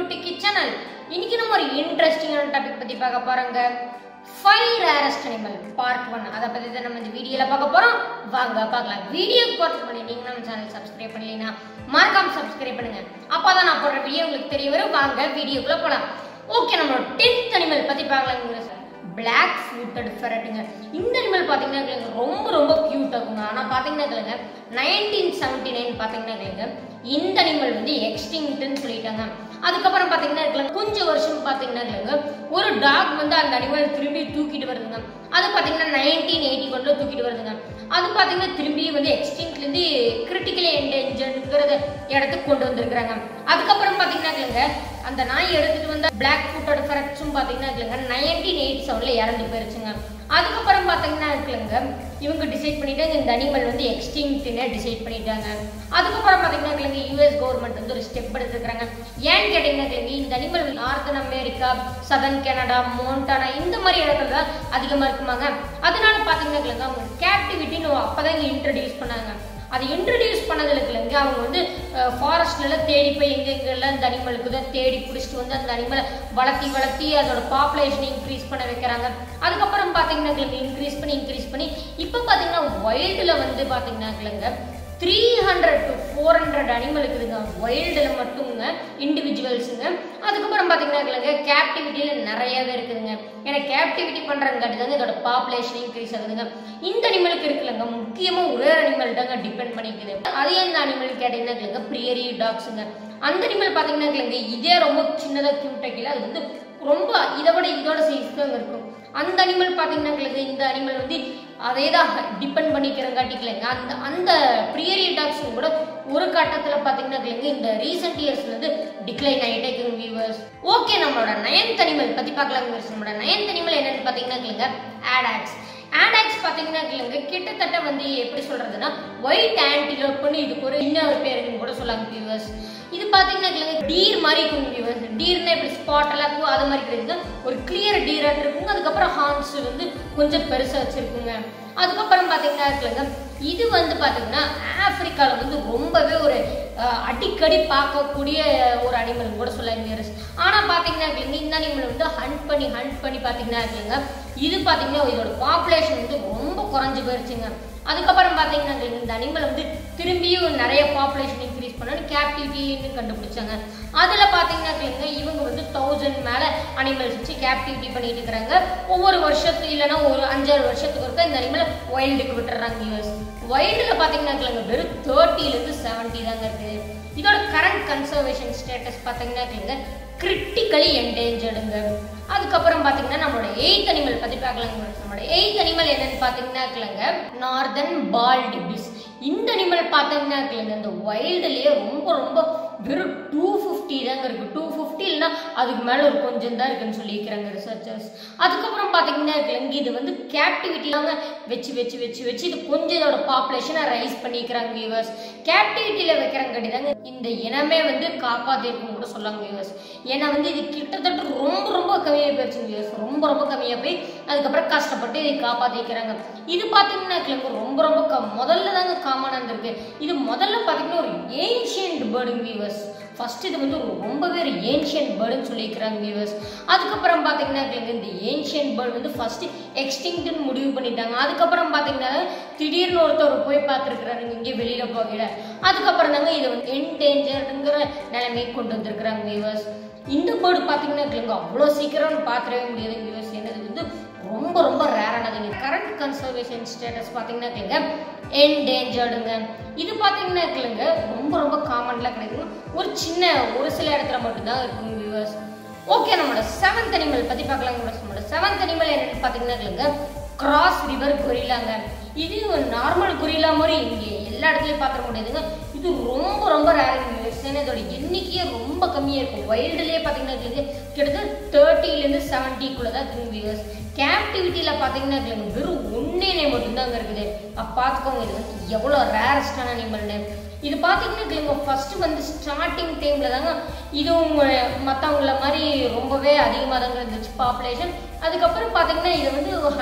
டிக்கி channel இன்னைக்கு நம்ம ஒரு இன்ட்ரெஸ்டிங்கான டாபிக் பத்தி பார்க்க போறோங்க five rarest animal part one அதை பத்தி தான் நம்ம இந்த வீடியோல பார்க்க போறோம் வாங்க பார்க்கலாம் வீடியோ பார்த்து பண்ணி நீங்க நம்ம சேனல் சப்ஸ்கிரைப் பண்ணலைன்னா மறக்காம சப்ஸ்கிரைப் பண்ணுங்க அப்பதான் நான் போடுற வீடியோ உங்களுக்கு தெரிய வரும் வாங்க வீடியோக்குள்ள போலாம் ஓகே நம்மளோட டென்த் அனிமல் பத்தி பார்க்கலாங்க சார் பிளாக் ஃபுட்டட் ஃபெரட்டுங்க இந்த அனிமல் பார்த்தீங்கன்னா இதுலங்க ரொம்ப ரொம்ப க்யூட் ஆகுங்க ஆனால் பார்த்தீங்கன்னா இதுலங்க நைன்டீன் செவன்டி நைன் பார்த்தீங்கன்னா இதுலங்க இந்த அனிமல் வந்து எக்ஸ்டிங்க்ட்னு சொல்லிட்டாங்க அதுக்கப்புறம் பார்த்தீங்கன்னா இதுல கொஞ்சம் வருஷம் பார்த்தீங்கன்னா இதுலங்க ஒரு டாக் வந்து அந்த அனிமல் திரும்பி தூக்கிட்டு வருதுங்க அது பார்த்தீங்கன்னா நைன்டீன் எயிட்டி ஒன்ல தூக்கிட்டு வருதுங்க அது பார்த்தீங்கன்னா திரும்பி வந்து எக்ஸ்டிங்க்லேருந்து கிரிட்டிக்கலி என்டேஞ்சர்ங்கிறத இடத்துக்கு கொண்டு வந்திருக்கிறாங்க அதுக்கப்புறம் பார்த்தீங்கன்னா இதுலங்க அந்த நாய் எடுத்துட்டு வந்த பிளாக் ஃபுட்டோட ஃபெரட்ஸும் பார்த்தீங்கன்னா இதுலங்க நைன்டீன் எயிட்டி செவன்ல இறந்து போயிருச்சுங்க அதுக்கப்புறம் பார்த்தீங்கன்னா இருக்குல்லங்க இவங்க டிசைட் பண்ணிட்டாங்க இந்த அனிமல் வந்து எக்ஸ்டிங்க்ட்னு டிசைட் பண்ணிட்டாங்க அதுக்கப்புறம் பார்த்தீங்கன்னா இருக்குல்லங்க யூஎஸ் கவர்மெண்ட் வந்து ஒரு ஸ்டெப் எடுத்துக்கிறாங்க ஏன்னு கேட்டீங்கன்னா இருக்குல்லங்க இந்த animal northern America southern Canada Montana இந்த மாதிரி இடத்துல தான் அதிகமாக இருக்குமாங்க அதனால பார்த்தீங்கன்னா இருக்குல்லங்க அவங்க கேப்டிவிட்டின்னு அப்போதான் இங்கே இன்ட்ரடியூஸ் பண்ணாங்க அது இன்ட்ரடியூஸ் பண்ணதுல இல்லைங்க அவங்க வந்து ஃபாரஸ்ட்லாம் தேடி போய் எங்கெங்கெல்லாம் இந்த அனிமலுக்கு தான் தேடி பிடிச்சிட்டு வந்து அந்த அனிமலை வளர்த்தி வளர்த்தி அதோட பாப்புலேஷனை இன்க்ரீஸ் பண்ண வைக்கிறாங்க அதுக்கப்புறம் பார்த்தீங்கன்னா இன்க்ரீஸ் பண்ணி இன்க்ரீஸ் பண்ணி இப்போ பார்த்தீங்கன்னா வைல்டில் வந்து பார்த்தீங்கன்னா இல்லைங்க three hundred to four hundred animal இருக்குதுங்க வைல்டில் மட்டுங்க இண்டிவிஜுவல்ஸுங்க அதுக்கப்புறம் பார்த்தீங்கன்னா இல்லைங்க கேப்டிவிட்டியில் நிறையவே இருக்குதுங்க ஏன்னா கேப்டிவிட்டி பண்ணுறங்காட்டி தாங்க இதோட பாப்புலேஷன் இன்க்ரீஸ் ஆகுதுங்க இந்த அனிமலுக்கு இருக்குல்லங்க முக்கியமாக ஒரே அனிமல் தாங்க டிபெண்ட் பண்ணிக்குது அது எந்த அனிமல் கேட்டீங்கன்னா இல்லைங்க பிரியரி டாக்ஸுங்க அந்த அனிமல் பார்த்தீங்கன்னா இல்லைங்க இதே ரொம்ப சின்னதாக க்யூட்டாக கீழே அது வந்து ரொம்ப இதை விட இதோட சைஸ் தான் இருக்கும் அந்த அனிமல் பார்த்தீங்கன்னா இல்லைங்க இந்த அனிமல் வந்து அதே தான் டிபெண்ட் பண்ணிக்கிறங்காட்டிக்கலைங்க அந்த அந்த பிரியரி டாக்ஸ் கூட ஒரு கட்டத்தில் பார்த்தீங்கன்னா இல்லைங்க இந்த ரீசெண்ட் இயர்ஸ்ல வந்து டிக்ளைன் ஆகிட்டே இருக்குங்க வியூவர்ஸ் ஓகே நம்மளோட நயன்த் அனிமல் பற்றி பார்க்கலாங்க நம்மளோட நயன்த் அனிமல் என்னன்னு பார்த்தீங்கன்னா இல்லைங்க ஆடாக்ஸ் ஆடாக்ஸ் பார்த்தீங்கன்னா இல்லைங்க கிட்டத்தட்ட வந்து எப்படி சொல்றதுன்னா ஒயிட் ஆன்டிலோப்னு இதுக்கு ஒரு இன்னொரு பேருன்னு கூட சொல்லாங்க வியூவர்ஸ் இது பார்த்தீங்கன்னா இல்லைங்க டீர் மாதிரி இருக்கும் வியூவர்ஸ் டீர்னா இப்படி ஸ்பாட் எல்லாம் இருக்கும் அது மாதிரி கிடையாது ஒரு கிளியர் டீராக இருக்குங்க அதுக்கப்புறம் ஹார்ன்ஸ் வந்து கொஞ்சம் பெருசாக வச்சிருக்குங்க அதுக்கப்புறம் பார்த்தீங்கன்னா இருக்குல்லங்க இது வந்து பார்த்தீங்கன்னா ஆப்பிரிக்காவில் வந்து ரொம்பவே ஒரு அடிக்கடி பார்க்கக்கூடிய ஒரு அனிமல் கூட சொல்லலாம் வியூவர்ஸ் ஆனால் பார்த்தீங்கன்னா இருக்குல்லங்க இந்த அனிமல் வந்து ஹண்ட் பண்ணி ஹண்ட் பண்ணி பார்த்தீங்கன்னா இருக்குங்க இது பார்த்தீங்கன்னா இதோட பாப்புலேஷன் வந்து ரொம்ப குறைஞ்சு போயிருச்சுங்க அதுக்கப்புறம் பார்த்தீங்கன்னா இந்த அனிமல் வந்து திரும்பியும் நிறைய பாப்புலேஷன் இன்க்ரீஸ் பண்ணணும் கேப்டிவிட்டின்னு கண்டுபிடிச்சாங்க அதில் பார்த்தீங்கன்னா இவங்க வந்து தௌசண்ட் மேலே அனிமல்ஸ் வச்சு கேப்டிவிட்டி பண்ணிட்டு இருக்கிறாங்க ஒவ்வொரு வருஷத்துக்கு இல்லைன்னா ஒரு அஞ்சாறு வருஷத்துக்கு ஒருக்கா இந்த அனிமலை வைல்டுக்கு விட்டுறாங்க யூஎஸ் வைல்டில் பார்த்தீங்கன்னா வெறும் தேர்ட்டிலேருந்து செவன்ட்டி தாங்க இருக்குது இதோட கரண்ட் கன்சர்வேஷன் ஸ்டேட்டஸ் பார்த்தீங்கன்னா கிரிட்டிக்கலி என்டேஞ்சர்டுங்க அதுக்கப்புறம் பார்த்தீங்கன்னா நம்மளோட எயித் அனிமல் பற்றி பார்க்கலாங்க நம்மளோட எயித் அனிமல் என்னன்னு பார்த்தீங்கன்னா நார்தன் பால் டிபிஸ் இந்த அனிமல் பார்த்தீங்கன்னா இந்த வைல்டுலேயே ரொம்ப ரொம்ப வெறும் டூ ஃபிஃப்டி தாங்க இருக்கு டூ ஃபிஃப்டி இல்லைன்னா அதுக்கு மேலே ஒரு கொஞ்சம் தான் இருக்குன்னு சொல்லியிருக்கிறாங்க ரிசர்ச்சர்ஸ் அதுக்கப்புறம் பார்த்தீங்கன்னா இருக்குல்லங்க இது வந்து கேப்டிவிட்டி தாங்க வச்சு வச்சு வச்சு வச்சு இது கொஞ்சம் இதோட பாப்புலேஷனை ரைஸ் பண்ணிக்கிறாங்க வியூவர்ஸ் கேப்டிவிட்டியில் வைக்கிறாங்க தாங்க இந்த இனமே வந்து காப்பாற்றிருக்கும் கூட சொல்லாங்க வியூவர்ஸ் ஏன்னா வந்து இது கிட்டத்தட்ட ரொம்ப ரொம்ப கம்மியாக போயிடுச்சு வியூவர்ஸ் ரொம்ப ரொம்ப கம்மியாக போய் அதுக்கப்புறம் கஷ்டப்பட்டு இதை காப்பாற்றிக்கிறாங்க இது பார்த்தீங்கன்னா ரொம்ப ரொம்ப கம் முதல்ல தாங்க காமனாக இருந்திருக்கு இது முதல்ல பார்த்தீங்கன்னா ஒரு ஏன்ஷியன்ட் பேர்டுங்க வியூவர்ஸ் ஃபர்ஸ்ட் இது வந்து ஒரு ரொம்பவே ஒரு ஏன்ஷியன்ட் பேர்டுன்னு சொல்லியிருக்கிறாங்க வியூவர்ஸ் அதுக்கப்புறம் பார்த்தீங்கன்னா இந்த ஏன்ஷியன்ட் பேர்டு வந்து ஃபர்ஸ்ட் எக்ஸ்டிங்க்ட்னு முடிவு பண்ணிட்டாங்க அதுக்கப்புறம் பார்த்தீங்கன்னா திடீர்னு ஒருத்தர் போய் பார்த்துருக்குறாரு இங்கே வெளியில் போகல அதுக்கப்புறம் தாங்க இதை வந்து என்டேஞ்சர்டுங்கிற நிலைமைக்கு கொண்டு வந்திருக்கிறாங்க வியூவர்ஸ் இந்த பேர்டு பார்த்தீங்கன்னா இல்லைங்க அவ்வளோ சீக்கிரம் பார்த்துடவே முடியாது வியூவர்ஸ் என்னது வந்து ரொம்ப ரொம்ப ரேரானதுங்க கரண்ட் கன்சர்வேஷன் ஸ்டேட்டஸ் பார்த்தீங்கன்னா இல்லைங்க என்டேஞ்சர்டுங்க இது பார்த்தீங்கன்னா இல்லைங்க ரொம்ப ரொம்ப காமன்லாம் கிடைக்குங்க ஒரு சின்ன ஒரு சில இடத்துல மட்டும்தான் இருக்கும் வியூவர்ஸ் ஓகே நம்மளோட செவன்த் அனிமல் பற்றி பார்க்கலாங்க நம்மளோட செவன்த் அனிமல் என்னன்னு பார்த்தீங்கன்னா இல்லைங்க கிராஸ் ரிவர் கொரிலாங்க இது நார்மல் கொரிலா மாதிரி இங்கே எல்லா இடத்துலையும் பார்த்துட முடியாதுங்க இது ரொம்ப ரொம்ப ரேருங்க ஏன்னா இதோட எண்ணிக்கையே ரொம்ப கம்மியாக இருக்கும் வைல்டுலேயே பார்த்தீங்கன்னா கிட்டத்தட்ட தேர்ட்டிலேருந்து செவன்ட்டிக்குள்ளே தான் இருக்குங்க வியூவர்ஸ் கேப்டிவிட்டியில் பார்த்தீங்கன்னா வெறும் ஒன்னே மட்டும்தாங்க இருக்குது அப்போ பார்த்துக்கோங்க இது வந்து எவ்வளோ ரேரஸ்டான அனிமல்னு இது பார்த்தீங்கன்னா ஃபர்ஸ்ட் வந்து ஸ்டார்டிங் டைமில் தாங்க இதுவும் மற்றவங்கள மாதிரி ரொம்பவே அதிகமாக தாங்க இருந்துச்சு பாப்புலேஷன் அதுக்கப்புறம் பார்த்தீங்கன்னா இதை வந்து ஹண்ட் பண்ண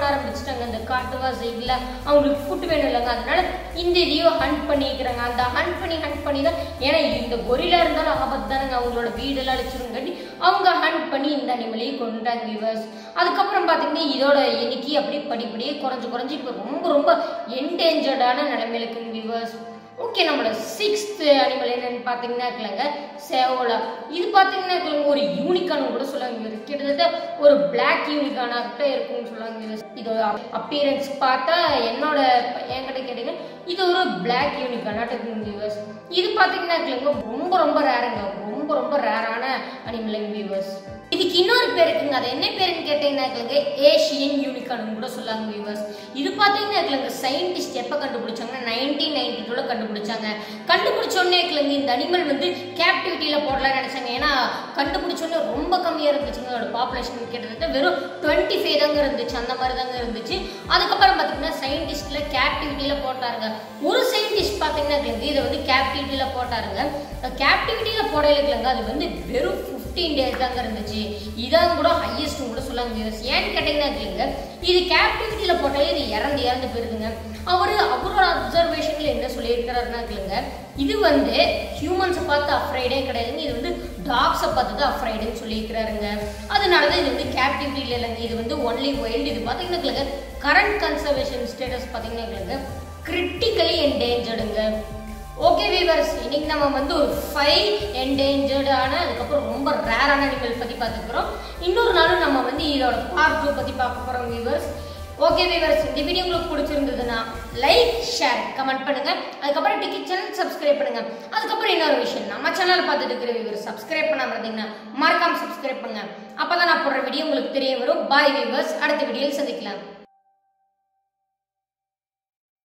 ஆரம்பிச்சிட்டாங்க அந்த காட்டுவாசி இல்லை அவங்களுக்கு ஃபுட் வேணும் இல்லைங்க அதனால இந்த இதையும் ஹண்ட் பண்ணிக்கிறாங்க அந்த ஹண்ட் பண்ணி ஹண்ட் பண்ணி தான் ஏன்னா இந்த கொரிலா இருந்தாலும் ஆபத்து தானுங்க அவங்களோட வீடெல்லாம் அழிச்சிருங்காட்டி அவங்க ஹண்ட் பண்ணி இந்த அனிமலையும் கொண்டுட்டாங்க வியூவர்ஸ் அதுக்கப்புறம் பார்த்தீங்கன்னா இதோட எண்ணிக்கை அப்படியே படிப்படியே குறைஞ்சு குறைஞ்சு இப்போ ரொம்ப ரொம்ப என்டேஞ்சர்டான நிலைமையில இருக்குங்க வியூவர்ஸ் ஓகே நம்மளோட சிக்ஸ்த் அனிமல் என்னன்னு பார்த்தீங்கன்னா இருக்குல்லங்க சேவோலா இது பார்த்தீங்கன்னா இருக்குல்லங்க ஒரு யூனிகான் கூட சொல்லுவாங்க viewers. கிட்டத்தட்ட ஒரு பிளாக் யூனிகானா கிட்ட இருக்கும்னு சொல்லுவாங்க viewers. இதோட அப்பியரன்ஸ் பார்த்தா என்னோட என்கிட்ட கேட்டீங்க இது ஒரு பிளாக் யூனிகானாட்டு இருக்குங்க வியூவர்ஸ் இது பார்த்தீங்கன்னா இருக்குல்லங்க ரொம்ப ரொம்ப ரேருங்க ரொம்ப ரொம்ப ரேரான அனிமல் வியூவர்ஸ் இதுக்கு இன்னொரு பேர் இருக்குங்க அது என்ன பேருன்னு கேட்டீங்கன்னா இருக்குல்லங்க ஏஷியன் யூனிகான் கூட சொல்லாங்க வியூவர்ஸ் இது பார்த்தீங்கன்னா இருக்குல்லங்க சயின்டிஸ்ட் எப்போ கண்டுபிடிச்சாங்கன்னா நைன்டீன் நைன்டி டூல கண்டுபிடிச்சாங்க கண்டுபிடிச்ச உடனே இருக்குல்லங்க இந்த அனிமல் வந்து கேப்டிவிட்டியில் போடலாம்னு நினைச்சாங்க ஏன்னா கண்டுபிடிச்ச உடனே ரொம்ப கம்மியாக இருந்துச்சுங்க அதோட பாப்புலேஷன் கிட்டத்தட்ட வெறும் டுவெண்ட்டி ஃபைவ் தாங்க இருந்துச்சு அந்த மாதிரி தாங்க இருந்துச்சு அதுக்கப்புறம் பார்த்தீங்கன்னா சயின்டிஸ்ட்ல கேப்டிவிட்டியில் போட்டாருங்க ஒரு சயின்டிஸ்ட் பார்த்தீங்கன்னா இருக்குல்லங்க இதை வந்து கேப்டிவிட்டியில் போட்டாருங்க கேப்டிவிட்டியில் போடையில இருக்குல்லங்க அது வந்து வெறும் ஃபிஃப்டீன் டேஸ் தாங்க இருந்துச்சு இதான் கூட ஹையஸ்ட் கூட சொல்லாங்க வியூவர்ஸ் ஏன்னு கேட்டீங்கன்னா இல்லைங்க இது கேப்டிவிட்டியில் போட்டாலே இது இறந்து இறந்து போயிருதுங்க அவர் அவரோட அப்சர்வேஷன்ல என்ன சொல்லியிருக்கிறாருன்னா இல்லைங்க இது வந்து ஹியூமன்ஸை பார்த்து அஃப்ரைடே கிடையாதுங்க இது வந்து டாக்ஸை பார்த்து தான் அஃப்ரைடுன்னு சொல்லியிருக்கிறாருங்க அதனால தான் இது வந்து கேப்டிவிட்டியில் இல்லைங்க இது வந்து ஒன்லி வைல்டு இது பார்த்தீங்கன்னா இல்லைங்க கரண்ட் கன்சர்வேஷன் ஸ்டேட்டஸ் பார்த்தீங்கன்னா இல்லைங்க கிரிட்டிக்கலி என்டேஞ்சர்டுங்க ஓகே வீவர்ஸ் இன்னைக்கு நம்ம வந்து ஒரு ஃபைவ் என்டேஞ்சர்டான அதுக்கப்புறம் ரொம்ப ரேரான அனிமல் பற்றி பார்த்துக்கிறோம் இன்னொரு நாளும் நம்ம வந்து இதோட பார்ட் டூ பற்றி பார்க்க போகிறோம் வீவர்ஸ் ஓகே வீவர்ஸ் இந்த வீடியோ உங்களுக்கு பிடிச்சிருந்ததுன்னா லைக் ஷேர் கமெண்ட் பண்ணுங்க அதுக்கப்புறம் டிக்கெட் சேனல் சப்ஸ்கிரைப் பண்ணுங்க அதுக்கப்புறம் இன்னொரு விஷயம் நம்ம சேனல் பார்த்துட்டு இருக்கிற வீவர்ஸ் சப்ஸ்கிரைப் பண்ணாம இருந்தீங்கன்னா மறக்காம சப்ஸ்கிரைப் பண்ணுங்க அப்பதான் நான் போடுற வீடியோ உங்களுக்கு தெரிய வரும் பாய் வீவர்ஸ் அடுத்த வீடியோவில் சந்திக்கலாம்